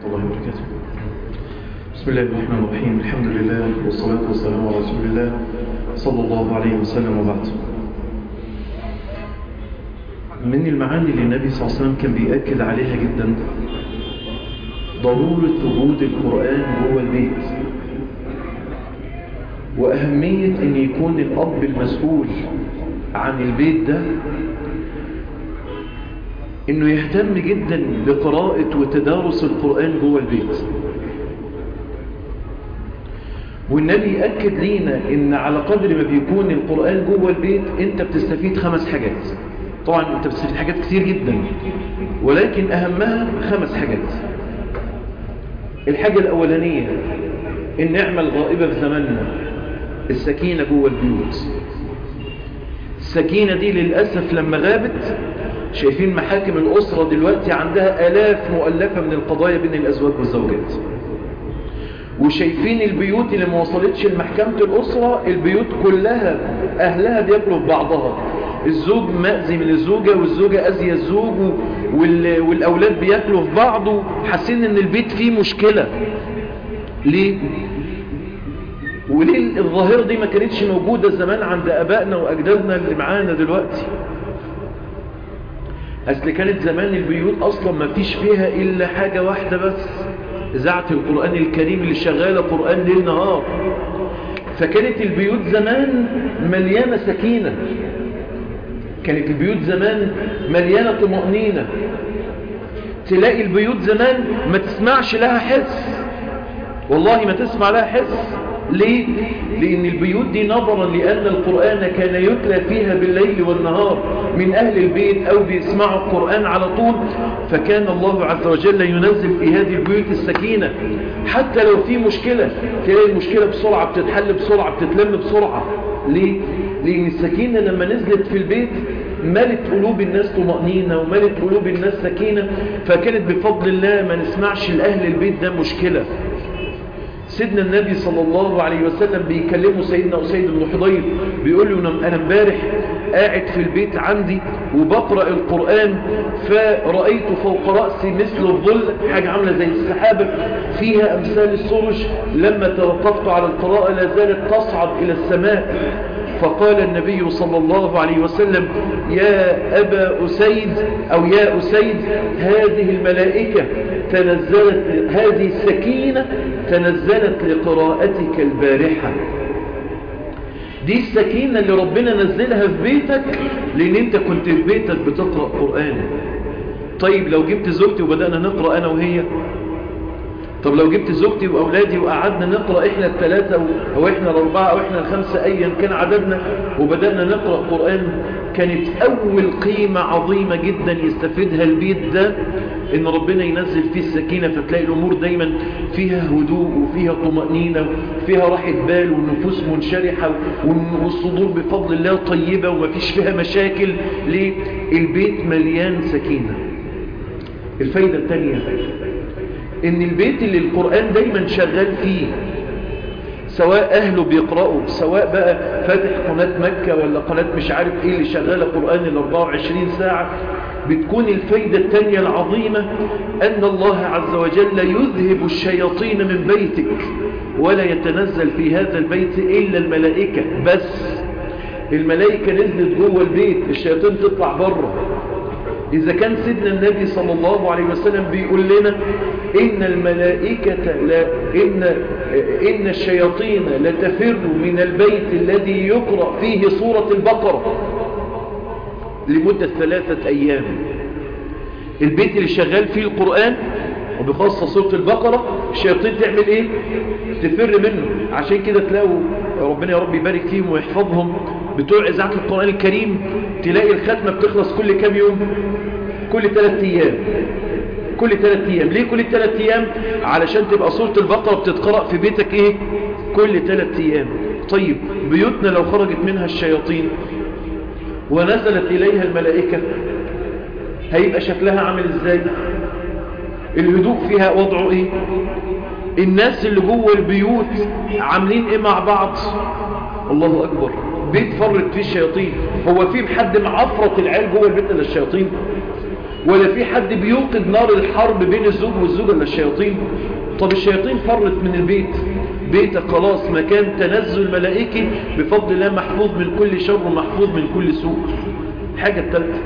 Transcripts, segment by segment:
الله وبركاته بسم الله الرحمن الرحيم الحمد لله والصلاة والسلام على رسول الله صلى الله عليه وسلم وبعد من المعاني اللي النبي صلى الله عليه وسلم كان بيأكد عليها جدا ضرورة وجود القرآن جوه البيت وأهمية أن يكون الأب المسؤول عن البيت ده انه يهتم جدا بقراءة وتدارس القرآن جوه البيت والنبي أكد لينا ان على قدر ما بيكون القرآن جوه البيت انت بتستفيد خمس حاجات طبعا انت بتستفيد حاجات كتير جدا ولكن اهمها خمس حاجات الحاجة الاولانية النعمة الغائبة في زماننا السكينة جوه البيوت السكينة دي للأسف لما غابت شايفين محاكم الأسرة دلوقتي عندها آلاف مؤلفة من القضايا بين الأزواج والزوجات وشايفين البيوت اللي ما وصلتش لمحكمة الأسرة البيوت كلها أهلها بياكلوا في بعضها الزوج مأذي من الزوجة والزوجة أذية الزوج والأولاد بياكلوا في بعض حاسين إن البيت فيه مشكلة ليه؟ وليه الظاهرة دي ما كانتش موجودة زمان عند أبائنا وأجدادنا اللي معانا دلوقتي أصل كانت زمان البيوت أصلا ما فيش فيها إلا حاجة واحدة بس إذاعة القرآن الكريم اللي شغالة قرآن ليل نهار فكانت البيوت زمان مليانة سكينة كانت البيوت زمان مليانة طمأنينة تلاقي البيوت زمان ما تسمعش لها حس والله ما تسمع لها حس ليه؟ لأن البيوت دي نظرا لأن القرآن كان يتلى فيها بالليل والنهار من أهل البيت أو بيسمعوا القرآن على طول فكان الله عز وجل ينزل في هذه البيوت السكينة حتى لو في مشكلة تلاقي المشكلة بسرعة بتتحل بسرعة بتتلم بسرعة ليه؟ لأن السكينة لما نزلت في البيت ملت قلوب الناس طمأنينة وملت قلوب الناس سكينة فكانت بفضل الله ما نسمعش لأهل البيت ده مشكلة سيدنا النبي صلى الله عليه وسلم بيكلمه سيدنا أسيد بن حضير بيقول له أنا امبارح قاعد في البيت عندي وبقرأ القرآن فرأيت فوق رأسي مثل الظل حاجة عاملة زي السحابة فيها أمثال السرج لما توقفت على القراءة لا زالت تصعد إلى السماء فقال النبي صلى الله عليه وسلم يا أبا أسيد أو يا أسيد هذه الملائكة تنزلت هذه السكينة تنزلت لقراءتك البارحة دي السكينة اللي ربنا نزلها في بيتك لأن انت كنت في بيتك بتقرأ قرآن طيب لو جبت زوجتي وبدأنا نقرأ أنا وهي طب لو جبت زوجتي وأولادي وقعدنا نقرأ إحنا الثلاثة أو إحنا الأربعة أو إحنا الخمسة أيا كان عددنا وبدأنا نقرأ قرآن كانت أول قيمة عظيمة جدا يستفيدها البيت ده إن ربنا ينزل فيه السكينة فتلاقي الأمور دايما فيها هدوء وفيها طمأنينة وفيها راحة بال والنفوس منشرحة والصدور بفضل الله طيبة ومفيش فيها مشاكل ليه؟ البيت مليان سكينة الفايدة الثانية ان البيت اللي القرآن دايما شغال فيه سواء اهله بيقرأوا سواء بقى فاتح قناة مكة ولا قناة مش عارف ايه اللي شغالة قرآن ال 24 ساعة بتكون الفايدة التانية العظيمة ان الله عز وجل يذهب الشياطين من بيتك ولا يتنزل في هذا البيت الا الملائكة بس الملائكة نزلت جوه البيت الشياطين تطلع بره إذا كان سيدنا النبي صلى الله عليه وسلم بيقول لنا إن الملائكة لا إن, إن الشياطين لتفر من البيت الذي يقرأ فيه سورة البقرة لمدة ثلاثة أيام البيت اللي شغال فيه القرآن وبخاصة سورة البقرة الشياطين تعمل ايه تفر منه عشان كده تلاقوا ربنا يا رب يبارك فيهم ويحفظهم بتوع إذاعة القرآن الكريم تلاقي الختمة بتخلص كل كام يوم كل ثلاث أيام كل ثلاث أيام ليه كل ثلاث أيام علشان تبقى سورة البقرة بتتقرأ في بيتك ايه كل ثلاث أيام طيب بيوتنا لو خرجت منها الشياطين ونزلت إليها الملائكة هيبقى شكلها عامل ازاي الهدوء فيها وضعه ايه الناس اللي جوه البيوت عاملين ايه مع بعض الله اكبر بيت فرت فيه الشياطين هو في حد معفرة العيال جوه البيت الا الشياطين ولا في حد بيوقد نار الحرب بين الزوج والزوجة ولا الشياطين طب الشياطين فرت من البيت بيتك خلاص مكان تنزل ملائكي بفضل الله محفوظ من كل شر ومحفوظ من كل سوء حاجة الثالثة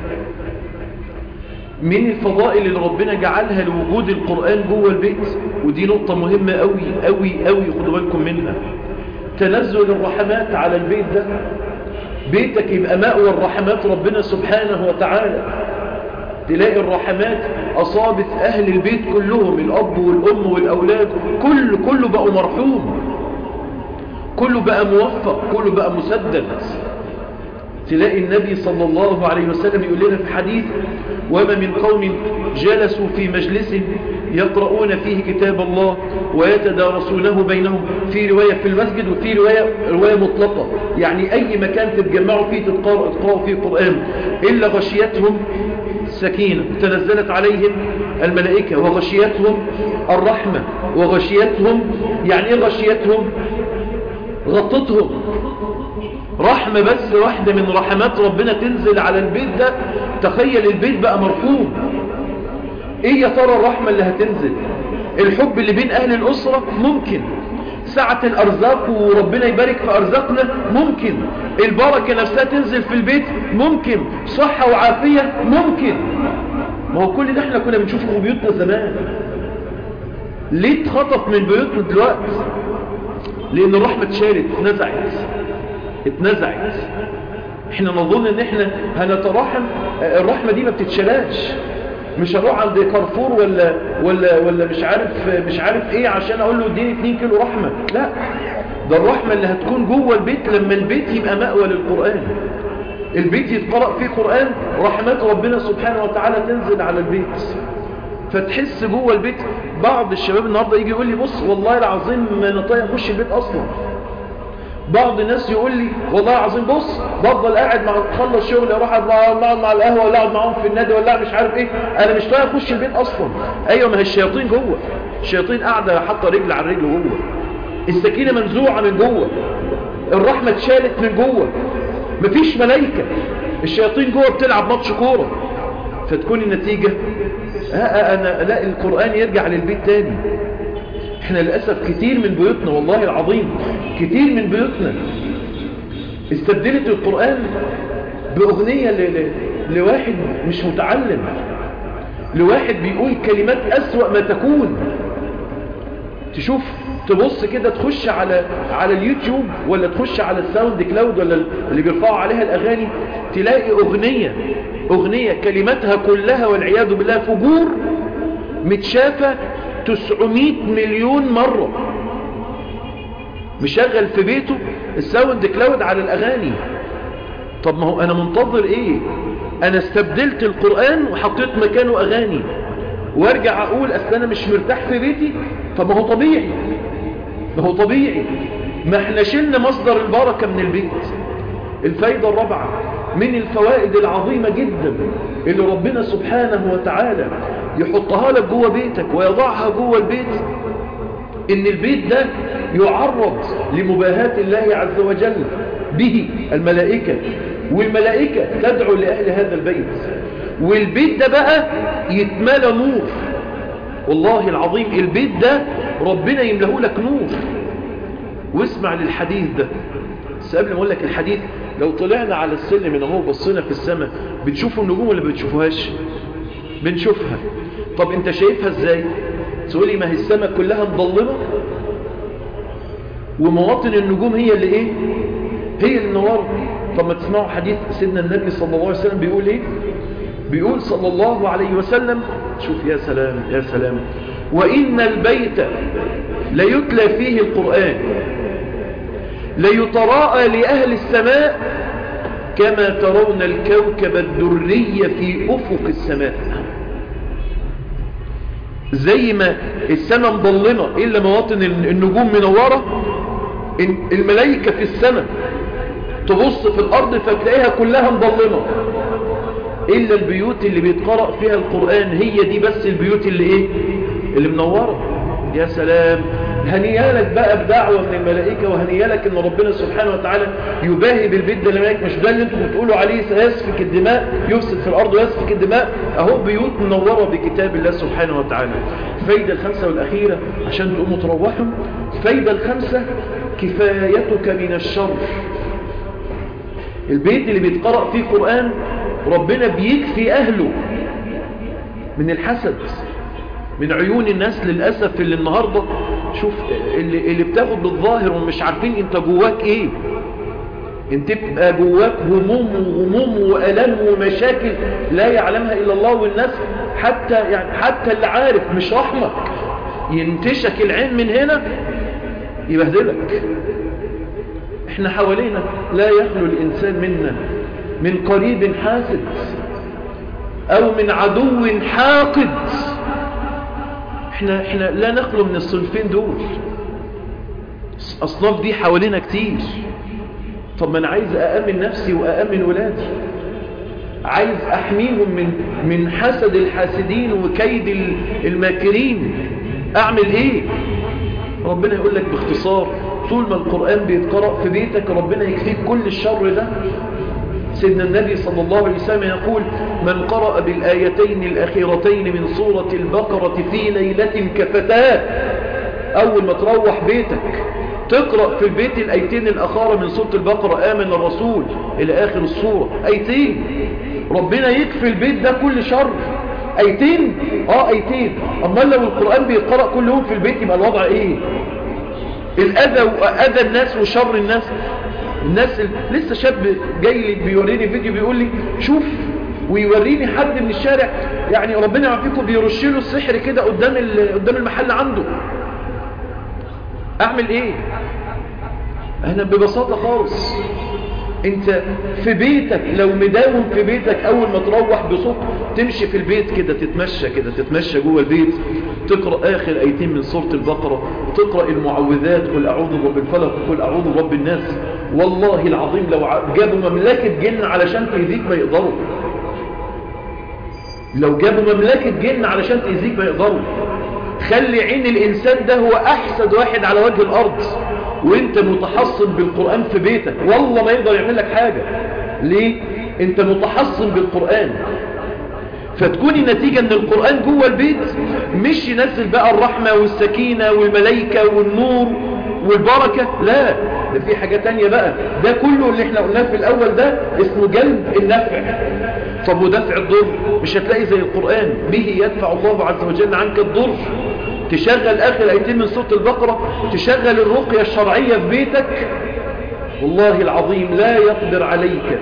من الفضائل اللي ربنا جعلها لوجود القرآن جوه البيت ودي نقطة مهمة قوي قوي قوي خدوا بالكم منها تنزل الرحمات على البيت ده بيتك يبقى مأوى الرحمات ربنا سبحانه وتعالى تلاقي الرحمات أصابت أهل البيت كلهم الأب والأم والأولاد كل كله بقوا مرحوم كله بقى موفق كله بقى مسدد تلاقي النبي صلى الله عليه وسلم يقول لنا في حديث وما من قوم جلسوا في مجلس يقرؤون فيه كتاب الله ويتدارسونه بينهم في رواية في المسجد وفي رواية, رواية مطلقة يعني أي مكان تتجمعوا فيه تقرأوا فيه القرآن إلا غشيتهم السكينة تنزلت عليهم الملائكة وغشيتهم الرحمة وغشيتهم يعني ايه غشيتهم غطتهم رحمة بس واحدة من رحمات ربنا تنزل على البيت ده تخيل البيت بقى مرحوم ايه يا ترى الرحمة اللي هتنزل الحب اللي بين اهل الاسرة ممكن سعة الارزاق وربنا يبارك في ارزاقنا ممكن البركة نفسها تنزل في البيت ممكن صحة وعافية ممكن ما هو كل ده احنا كنا بنشوفه في بيوتنا زمان ليه اتخطف من بيوتنا دلوقتي لان الرحمة اتشالت اتنزعت اتنزعت احنا نظن ان احنا هنتراحم الرحمة دي ما بتتشلاش مش هروح عند كارفور ولا ولا ولا مش عارف مش عارف ايه عشان اقول له اديني 2 كيلو رحمه لا ده الرحمه اللي هتكون جوه البيت لما البيت يبقى مأوى للقران البيت يتقرأ فيه قرآن رحمات ربنا سبحانه وتعالى تنزل على البيت فتحس جوه البيت بعض الشباب النهارده يجي يقول لي بص والله العظيم ما انا طايق اخش البيت اصلا بعض الناس يقول لي والله العظيم بص بفضل قاعد مع خلص شغل اروح اقعد مع القهوه ولا اقعد معاهم في النادي ولا مش عارف ايه انا مش طايق اخش البيت اصلا ايوه ما هي الشياطين جوه الشياطين قاعده حاطه رجل على رجل جوه السكينه منزوعه من جوه الرحمه اتشالت من جوه مفيش ملائكه الشياطين جوه بتلعب ماتش كوره فتكون النتيجه آه آه انا لا القران يرجع للبيت تاني احنا للأسف كتير من بيوتنا والله العظيم كتير من بيوتنا استبدلت القرآن بأغنية ل... ل... لواحد مش متعلم لواحد بيقول كلمات أسوأ ما تكون تشوف تبص كده تخش على على اليوتيوب ولا تخش على الساوند كلاود ولا اللي بيرفعوا عليها الأغاني تلاقي أغنية أغنية كلماتها كلها والعياذ بالله فجور متشافة 900 مليون مرة مشغل في بيته الساوند كلاود على الأغاني طب ما هو أنا منتظر إيه أنا استبدلت القرآن وحطيت مكانه أغاني وارجع أقول أصل أنا مش مرتاح في بيتي طب ما هو طبيعي ما هو طبيعي ما احنا شلنا مصدر البركة من البيت الفايدة الرابعة من الفوائد العظيمة جدا اللي ربنا سبحانه وتعالى يحطها لك جوه بيتك ويضعها جوه البيت ان البيت ده يعرض لمباهاة الله عز وجل به الملائكة والملائكة تدعو لأهل هذا البيت والبيت ده بقى يتملى نور والله العظيم البيت ده ربنا يملاه لك نور واسمع للحديث ده بس قبل ما اقول لك الحديث لو طلعنا على السلم من اهو بصينا في السماء بتشوفوا النجوم ولا بتشوفوهاش بنشوفها طب انت شايفها ازاي تقولي ما هي السماء كلها مظلمة ومواطن النجوم هي اللي ايه هي اللي نور طب ما تسمعوا حديث سيدنا النبي صلى الله عليه وسلم بيقول ايه بيقول صلى الله عليه وسلم شوف يا سلام يا سلام وإن البيت ليتلى فيه القرآن ليتراءى لأهل السماء كما ترون الكوكب الدري في أفق السماء زي ما السماء مظلمة إلا مواطن النجوم منورة الملائكة في السماء تبص في الأرض فتلاقيها كلها مظلمة إلا البيوت اللي بيتقرأ فيها القرآن هي دي بس البيوت اللي إيه اللي منورة يا سلام هنيا لك بقى بدعوة من الملائكة وهنيا لك ان ربنا سبحانه وتعالى يباهي بالبيت ده لملائك مش ده اللي انتم بتقولوا عليه سيسفك الدماء يفسد في الارض ويسفك الدماء اهو بيوت منورة بكتاب الله سبحانه وتعالى الفايدة الخامسة والاخيرة عشان تقوموا تروحوا الفايدة الخامسة كفايتك من الشر البيت اللي بيتقرأ فيه قرآن ربنا بيكفي أهله من الحسد من عيون الناس للأسف اللي النهاردة شوف اللي, اللي بتاخد بالظاهر ومش عارفين انت جواك ايه انت بقى جواك هموم وغموم وألم ومشاكل لا يعلمها إلا الله والناس حتى يعني حتى اللي عارف مش رحمك ينتشك العين من هنا يبهدلك احنا حوالينا لا يخلو الإنسان منا من قريب حاسد أو من عدو حاقد احنا, احنا لا نخلو من الصنفين دول أصناف دي حوالينا كتير طب ما أنا عايز أأمن نفسي وأأمن ولادي عايز أحميهم من, من حسد الحاسدين وكيد الماكرين أعمل إيه ربنا يقول لك باختصار طول ما القرآن بيتقرأ في بيتك ربنا يكفيك كل الشر ده سيدنا النبي صلى الله عليه وسلم يقول من قرأ بالآيتين الأخيرتين من سورة البقرة في ليلة كفتاه أول ما تروح بيتك تقرأ في البيت الآيتين الأخارة من سورة البقرة آمن الرسول إلى آخر السورة آيتين ربنا يكفي البيت ده كل شر آيتين آه آيتين أما لو القرآن بيقرأ كل يوم في البيت يبقى الوضع إيه الأذى وأذى الناس وشر الناس الناس لسه شاب جاي لي بيوريني فيديو بيقول لي شوف ويوريني حد من الشارع يعني ربنا يعافيكم بيرش له السحر كده قدام قدام المحل عنده اعمل ايه انا ببساطة خالص انت في بيتك لو مداوم في بيتك اول ما تروح بصوت تمشي في البيت كده تتمشى كده تتمشى جوه البيت تقرأ اخر ايتين من سورة البقرة تقرأ المعوذات قل اعوذ برب الفلق قل اعوذ برب الناس والله العظيم لو جابوا مملكة جن علشان تأذيك ما يقدروا لو جابوا مملكة جن علشان تأذيك ما يقدروا خلي عين الإنسان ده هو أحسد واحد على وجه الأرض وانت متحصن بالقرآن في بيتك والله ما يقدر يعمل لك حاجة ليه؟ انت متحصن بالقرآن فتكون النتيجة ان القرآن جوه البيت مش ينزل بقى الرحمة والسكينة والملائكة والنور والبركة لا ده في حاجة تانية بقى ده كله اللي احنا قلناه في الاول ده اسمه جلب النفع طب ودفع الضر مش هتلاقي زي القرآن به يدفع الله عز وجل عنك الضر تشغل آخر آيتين من سورة البقرة تشغل الرقية الشرعية في بيتك والله العظيم لا يقدر عليك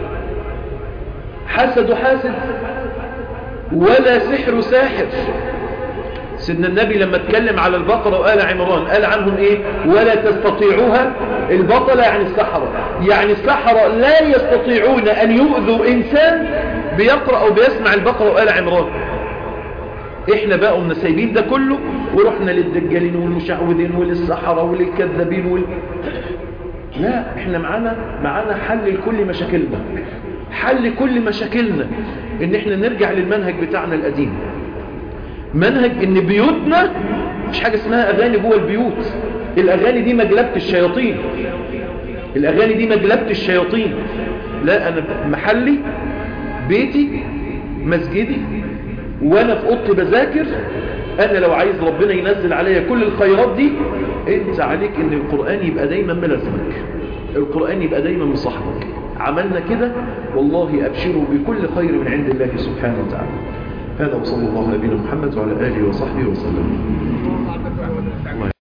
حسد حاسد ولا سحر ساحر سيدنا النبي لما اتكلم على البقرة وآل عمران قال عنهم ايه ولا تستطيعوها البطلة يعني السحرة يعني السحرة لا يستطيعون ان يؤذوا انسان بيقرأ او بيسمع البقرة وآل عمران احنا بقى قمنا سايبين ده كله ورحنا للدجالين والمشعوذين وللسحرة وللكذابين وال... لا احنا معانا معانا حل لكل مشاكلنا حل كل مشاكلنا ان احنا نرجع للمنهج بتاعنا القديم منهج ان بيوتنا مش حاجة اسمها اغاني جوه البيوت الاغاني دي مجلبة الشياطين الاغاني دي مجلبة الشياطين لا انا محلي بيتي مسجدي وانا في اوضتي بذاكر انا لو عايز ربنا ينزل عليا كل الخيرات دي انت عليك ان القرآن يبقى دايما ملازمك القرآن يبقى دايما مصاحبك عملنا كده والله ابشروا بكل خير من عند الله سبحانه وتعالى هذا وصلى الله على نبينا محمد وعلى آله وصحبه وسلم